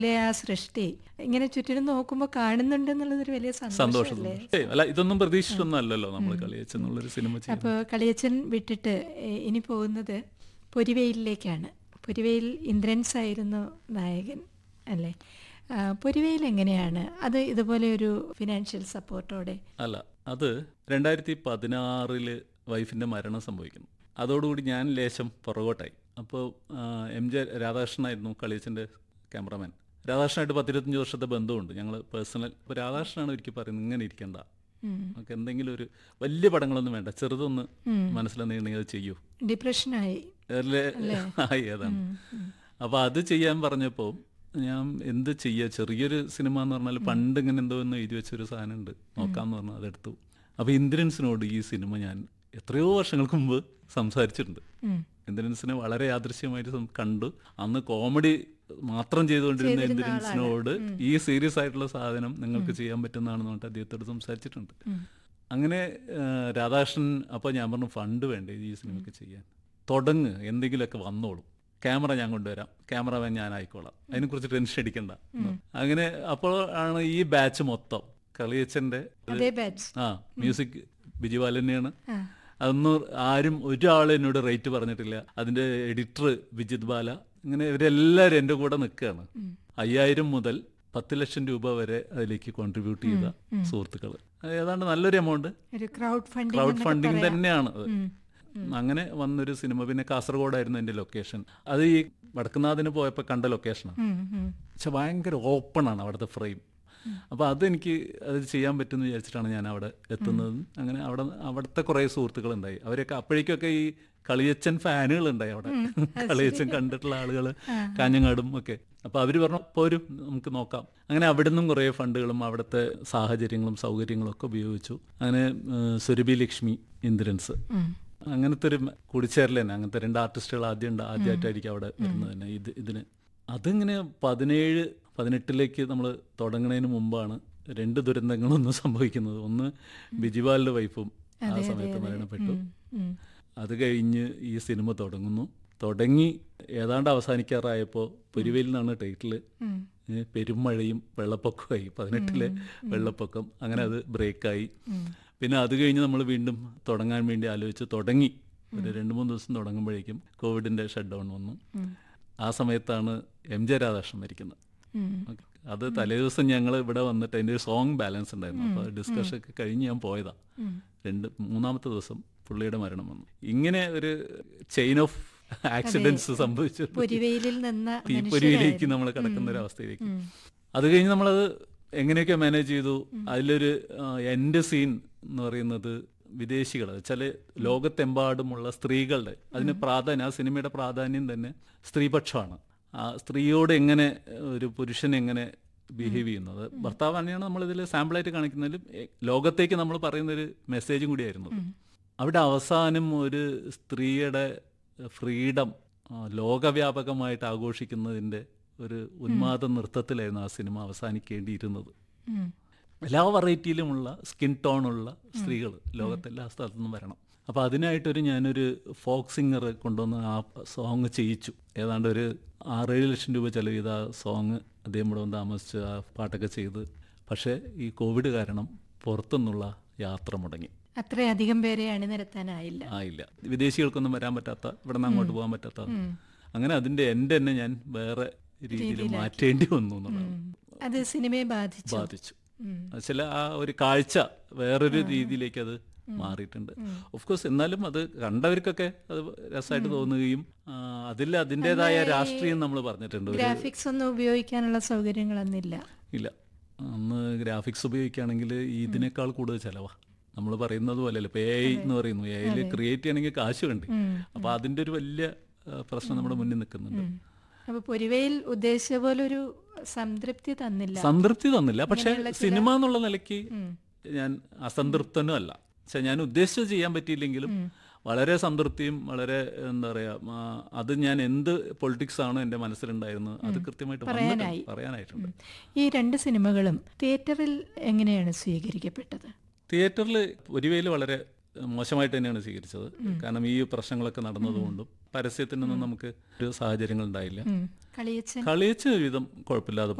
അല്ലെ ആ സൃഷ്ടി ഇങ്ങനെ ചുറ്റിനും നോക്കുമ്പോൾ കാണുന്നുണ്ട് എന്നുള്ളതൊരു വലിയ സന്തോഷം സന്തോഷമല്ലേ ഏയ് അല്ല ഇതൊന്നും പ്രതീക്ഷിച്ചൊന്നും അല്ലല്ലോ നമ്മൾ കളിയച്ചെന്നുള്ളൊരു സിനിമ ചെയ്യുന്നത് അപ്പോൾ കളിയച്ചൻ വിട്ടിട്ട് ഏ, ഇനി പോകുന്നത് പൊരിവെയിലേക്കാണ് പൊരിവെയിൽ ഇന്ദ്രൻസ് ആയിരുന്നു നായകൻ അല്ലേ ആ, പൊരിവെയിൽ എങ്ങനെയാണ് അത് ഇതുപോലെ ഒരു ഫിനാൻഷ്യൽ സപ്പോർട്ടോടെ അല്ല അത് രണ്ടായിരത്തി പതിനാറില് വൈഫിന്റെ മരണം സംഭവിക്കുന്നു അതോടുകൂടി ഞാൻ ലേശം പുറകോട്ടായി അപ്പോൾ എം ജെ രാധാകൃഷ്ണനായിരുന്നു കളിയച്ചൻ്റെ ക്യാമറമാൻ രാധാകൃഷ്ണനായിട്ട് പത്തിരുപത്തഞ്ച് വർഷത്തെ ബന്ധമുണ്ട് ഞങ്ങൾ പേഴ്സണൽ ഇപ്പോൾ രാധാകൃഷ്ണനാണ് ഒരിക്കൽ പറയുന്നത് ഇങ്ങനെ ഇരിക്കണ്ട നമുക്ക് എന്തെങ്കിലും ഒരു വലിയ പടങ്ങളൊന്നും വേണ്ട ചെറുതൊന്ന് മനസ്സിലെന്തെങ്കിലും അത് ചെയ്യൂ ഡിപ്രഷനായി അല്ലേ ആയി അതാണ് അപ്പോൾ അത് ചെയ്യാൻ പറഞ്ഞപ്പോൾ ഞാൻ എന്ത് ചെയ്യുക ചെറിയൊരു സിനിമ എന്ന് പറഞ്ഞാൽ പണ്ട് ഇങ്ങനെ എന്തോ എന്ന് എഴുതി വെച്ചൊരു സാധനം ഉണ്ട് നോക്കാമെന്ന് പറഞ്ഞാൽ അതെടുത്തു അപ്പോൾ ഇന്ദ്രൻസിനോട് ഈ സിനിമ ഞാൻ എത്രയോ വർഷങ്ങൾക്ക് മുമ്പ് സംസാരിച്ചിട്ടുണ്ട് ഇന്ദ്രൻസിനെ വളരെ യാദൃശ്യമായിട്ട് സം- കണ്ടു അന്ന് കോമഡി മാത്രം ചെയ്തുകൊണ്ടിരുന്ന ഇന്ദ്രൻസിനോട് ഈ സീരിയസ് ആയിട്ടുള്ള സാധനം നിങ്ങൾക്ക് ചെയ്യാൻ പറ്റുന്നതാണെന്ന് പറഞ്ഞിട്ട് അദ്ദേഹത്തോട് സംസാരിച്ചിട്ടുണ്ട് അങ്ങനെ ആ, രാധാകൃഷ്ണൻ അപ്പോൾ ഞാൻ പറഞ്ഞു ഫണ്ട് വേണ്ടേ ഈ സിനിമയ്ക്ക് ചെയ്യാൻ തുടങ്ങ് എന്തെങ്കിലുമൊക്കെ വന്നോളും ക്യാമറ ഞാൻ കൊണ്ടുവരാം ക്യാമറമാൻ ഞാൻ ആയിക്കോളാം അതിനെക്കുറിച്ച് ടെൻഷൻ അടിക്കണ്ട അങ്ങനെ അപ്പോൾ ആണ് ഈ ബാച്ച് മൊത്തം കളിയച്ചൻ്റെ അതേ ബാച്ച് ആ മ്യൂസിക് ബിജുവാൽ തന്നെയാണ് അതൊന്നും ആരും ഒരാൾ എന്നോട് റേറ്റ് പറഞ്ഞിട്ടില്ല അതിന്റെ എഡിറ്റർ വിജിത് ബാല ഇങ്ങനെ ഇവരെല്ലാവരും എൻ്റെ കൂടെ നിൽക്കുകയാണ് അയ്യായിരം മുതൽ പത്ത് ലക്ഷം രൂപ വരെ അതിലേക്ക് കോൺട്രിബ്യൂട്ട് ചെയ്ത സുഹൃത്തുക്കൾ ഏതാണ്ട് നല്ലൊരു എമൗണ്ട് ഒരു ക്രൗഡ് ഫണ്ടിങ് ക്രൗഡ് ഫണ്ടിങ് തന്നെയാണ് അത് അങ്ങനെ വന്നൊരു സിനിമ പിന്നെ കാസർഗോഡായിരുന്നു എൻ്റെ ലൊക്കേഷൻ അത് ഈ വടക്കുന്നാഥിന് പോയപ്പോൾ കണ്ട ലൊക്കേഷനാണ് പക്ഷെ ഭയങ്കര ഓപ്പൺ ആണ് അവിടുത്തെ ഫ്രെയിം അപ്പോൾ അതെനിക്ക് അത് ചെയ്യാൻ പറ്റുമെന്ന് വിചാരിച്ചിട്ടാണ് ഞാൻ അവിടെ എത്തുന്നത് അങ്ങനെ അവിടെ അവിടുത്തെ കുറേ സുഹൃത്തുക്കളുണ്ടായി അവരൊക്കെ അപ്പോഴേക്കൊക്കെ ഈ കളിയച്ചൻ ഫാനുകളുണ്ടായി അവിടെ കളിയച്ചൻ കണ്ടിട്ടുള്ള ആളുകൾ കാഞ്ഞങ്ങാടും ഒക്കെ അപ്പോൾ അവർ പറഞ്ഞു പോരും നമുക്ക് നോക്കാം അങ്ങനെ അവിടെ നിന്നും കുറേ ഫണ്ടുകളും അവിടുത്തെ സാഹചര്യങ്ങളും സൗകര്യങ്ങളും ഒക്കെ ഉപയോഗിച്ചു അങ്ങനെ ഏഹ്, സുരഭി ലക്ഷ്മി ഇന്ദ്രൻസ് അങ്ങനത്തെ ഒരു കൂടിച്ചേരൽ തന്നെ അങ്ങനത്തെ രണ്ട് ആർട്ടിസ്റ്റുകൾ ആദ്യം ഉണ്ട് ആദ്യമായിട്ടായിരിക്കും അവിടെ വരുന്നത് തന്നെ ഇത് ഇതിന് അതിങ്ങനെ പതിനേഴ് പതിനെട്ടിലേക്ക് നമ്മൾ തുടങ്ങുന്നതിന് മുമ്പാണ് രണ്ട് ദുരന്തങ്ങളൊന്നും സംഭവിക്കുന്നത് ഒന്ന് ബിജിപാലിന്റെ വൈഫും ആ സമയത്ത് മരണപ്പെട്ടു അത് കഴിഞ്ഞ് ഈ സിനിമ തുടങ്ങുന്നു തുടങ്ങി ഏതാണ്ട് അവസാനിക്കാറായപ്പോൾ പൊരുവയിൽ നിന്നാണ് ടൈറ്റിൽ പെരുമഴയും വെള്ളപ്പൊക്കമായി പതിനെട്ടിലെ വെള്ളപ്പൊക്കം അങ്ങനെ അത് ബ്രേക്കായി പിന്നെ അത് കഴിഞ്ഞ് നമ്മൾ വീണ്ടും തുടങ്ങാൻ വേണ്ടി ആലോചിച്ച് തുടങ്ങി ഒരു രണ്ട് മൂന്ന് ദിവസം തുടങ്ങുമ്പോഴേക്കും കോവിഡിന്റെ ഷട്ട് ഡൗൺ വന്നു ആ സമയത്താണ് എം ജെ രാധാകൃഷ്ണൻ മരിക്കുന്നത് ഓക്കേ. അത് തലേദിവസം ഞങ്ങൾ ഇവിടെ വന്നിട്ട് അതിൻ്റെ ഒരു സോങ് ബാലൻസ് ഉണ്ടായിരുന്നു അപ്പോൾ ഡിസ്കഷൻ ഒക്കെ കഴിഞ്ഞ് ഞാൻ പോയതാ രണ്ട് മൂന്നാമത്തെ ദിവസം പുള്ളിയുടെ മരണം വന്നു ഇങ്ങനെ ഒരു ചെയിൻ ഓഫ് ആക്സിഡൻസ് സംഭവിച്ചു പൊരിവെയിലിൽ നിന്ന തീപ്പൊരിയിലേക്ക് നമ്മൾ കിടക്കുന്ന ഒരു അവസ്ഥയിലേക്ക് അത് കഴിഞ്ഞ് നമ്മളത് എങ്ങനെയൊക്കെ മാനേജ് ചെയ്തു അതിലൊരു എൻ്റെ സീൻ എന്ന് പറയുന്നത് വിദേശികൾ വെച്ചാൽ ലോകത്തെമ്പാടുമുള്ള സ്ത്രീകളുടെ അതിന് പ്രാധാന്യം ആ സിനിമയുടെ പ്രാധാന്യം തന്നെ സ്ത്രീപക്ഷമാണ് ആ സ്ത്രീയോട് എങ്ങനെ ഒരു പുരുഷൻ എങ്ങനെ ബിഹേവ് ചെയ്യുന്നത് ഭർത്താവ് തന്നെയാണ് നമ്മളിതിൽ സാമ്പിളായിട്ട് കാണിക്കുന്നതിലും എ, ലോകത്തേക്ക് നമ്മൾ പറയുന്നൊരു മെസ്സേജും കൂടിയായിരുന്നു അത്. അവിടെ അവസാനം ഒരു സ്ത്രീയുടെ ഫ്രീഡം ലോകവ്യാപകമായിട്ട് ആഘോഷിക്കുന്നതിൻ്റെ ഒരു ഉന്മാദ നൃത്തത്തിലായിരുന്നു ആ സിനിമ അവസാനിക്കേണ്ടിയിരുന്നത് എല്ലാ വെറൈറ്റിയിലുമുള്ള സ്കിൻ ടോണുള്ള സ്ത്രീകൾ ലോകത്തെല്ലാ സ്ഥലത്തു നിന്നും വരണം അപ്പോൾ അതിനായിട്ടൊരു ഞാനൊരു ഫോക്ക് സിംഗർ കൊണ്ടുവന്ന് ആ സോങ് ചെയ്യിച്ചു ഏതാണ്ട് ഒരു ആറേഴ് ലക്ഷം രൂപ ചെലവ് ചെയ്ത ആ സോങ് അദ്ദേഹം ഇവിടെ വന്ന് താമസിച്ച് ആ പാട്ടൊക്കെ ചെയ്ത് പക്ഷേ ഈ കോവിഡ് കാരണം പുറത്തുനിന്നുള്ള യാത്ര മുടങ്ങി അത്രയധികം പേരെ അണിനിരത്താനായില്ല ആയില്ല വിദേശികൾക്കൊന്നും വരാൻ പറ്റാത്ത ഇവിടെ നിന്ന് അങ്ങോട്ട് പോകാൻ പറ്റാത്ത അങ്ങനെ അതിന്റെ എൻ്റെ തന്നെ ഞാൻ വേറെ രീതിയിൽ മാറ്റേണ്ടി വന്നു എന്നുള്ളതാണ് അത് സിനിമയെ ബാധിച്ചു ബാധിച്ചു ചില ആ ഒരു കാഴ്ച വേറൊരു രീതിയിലേക്ക് അത് മാറിയിട്ടുണ്ട് ഓഫ് കോഴ്സ് എന്നാലും അത് കണ്ടവർക്കൊക്കെ അത് രസമായിട്ട് തോന്നുകയും ആ, അതിൽ അതിൻ്റെതായ രാഷ്ട്രീയം നമ്മൾ പറഞ്ഞിട്ടുണ്ട് ഒരു ഗ്രാഫിക്സ് ഒന്നും ഉപയോഗിക്കാനുള്ള സൗകര്യങ്ങളൊന്നില്ല ഇല്ല അന്ന് ഗ്രാഫിക്സ് ഉപയോഗിക്കുകയാണെങ്കിൽ ഇതിനേക്കാൾ കൂടുതൽ ചിലവാ നമ്മൾ പറയുന്നത് പോലെയല്ല ഇപ്പൊ എ ഐ എന്ന് പറയുന്നു എ ഐയിൽ ക്രിയേറ്റ് ചെയ്യണമെങ്കിൽ കാശ് വേണ്ടേ അപ്പൊ അതിന്റെ ഒരു വലിയ ആ, പ്രശ്നം നമ്മുടെ മുന്നിൽ നിൽക്കുന്നുണ്ട് അപ്പൊ പൊരിവയിൽ ഉദ്ദേശിച്ച പോലെ ഒരു സംതൃപ്തി തന്നില്ല സംതൃപ്തി തന്നില്ല പക്ഷെ സിനിമ എന്നുള്ള നിലയ്ക്ക് ഞാൻ അസംതൃപ്തനും അല്ല പക്ഷെ ഞാൻ ഉദ്ദേശിച്ചത് ചെയ്യാൻ പറ്റിയില്ലെങ്കിലും വളരെ സംതൃപ്തിയും വളരെ എന്താ പറയാ ആ, അത് ഞാൻ എന്ത് പൊളിറ്റിക്സ് ആണോ എന്റെ മനസ്സിലുണ്ടായിരുന്നത് അത് കൃത്യമായിട്ട് വന്നിട്ടുണ്ട് പറയാനായിട്ടുണ്ട് ഈ രണ്ട് സിനിമകളും തിയേറ്ററിൽ എങ്ങനെയാണ് സ്വീകരിക്കപ്പെട്ടത് തിയേറ്ററിൽ ഒരുവേല് വളരെ മോശമായിട്ട് തന്നെയാണ് സ്വീകരിച്ചത് കാരണം ഈ പ്രശ്നങ്ങളൊക്കെ നടന്നതുകൊണ്ടും പരസ്യത്തിനൊന്നും നമുക്ക് ഒരു സാഹചര്യങ്ങൾ ഉണ്ടായില്ല ഉം. കളിയച്ഛൻ കളിയച്ച വിധം കുഴപ്പമില്ലാതെ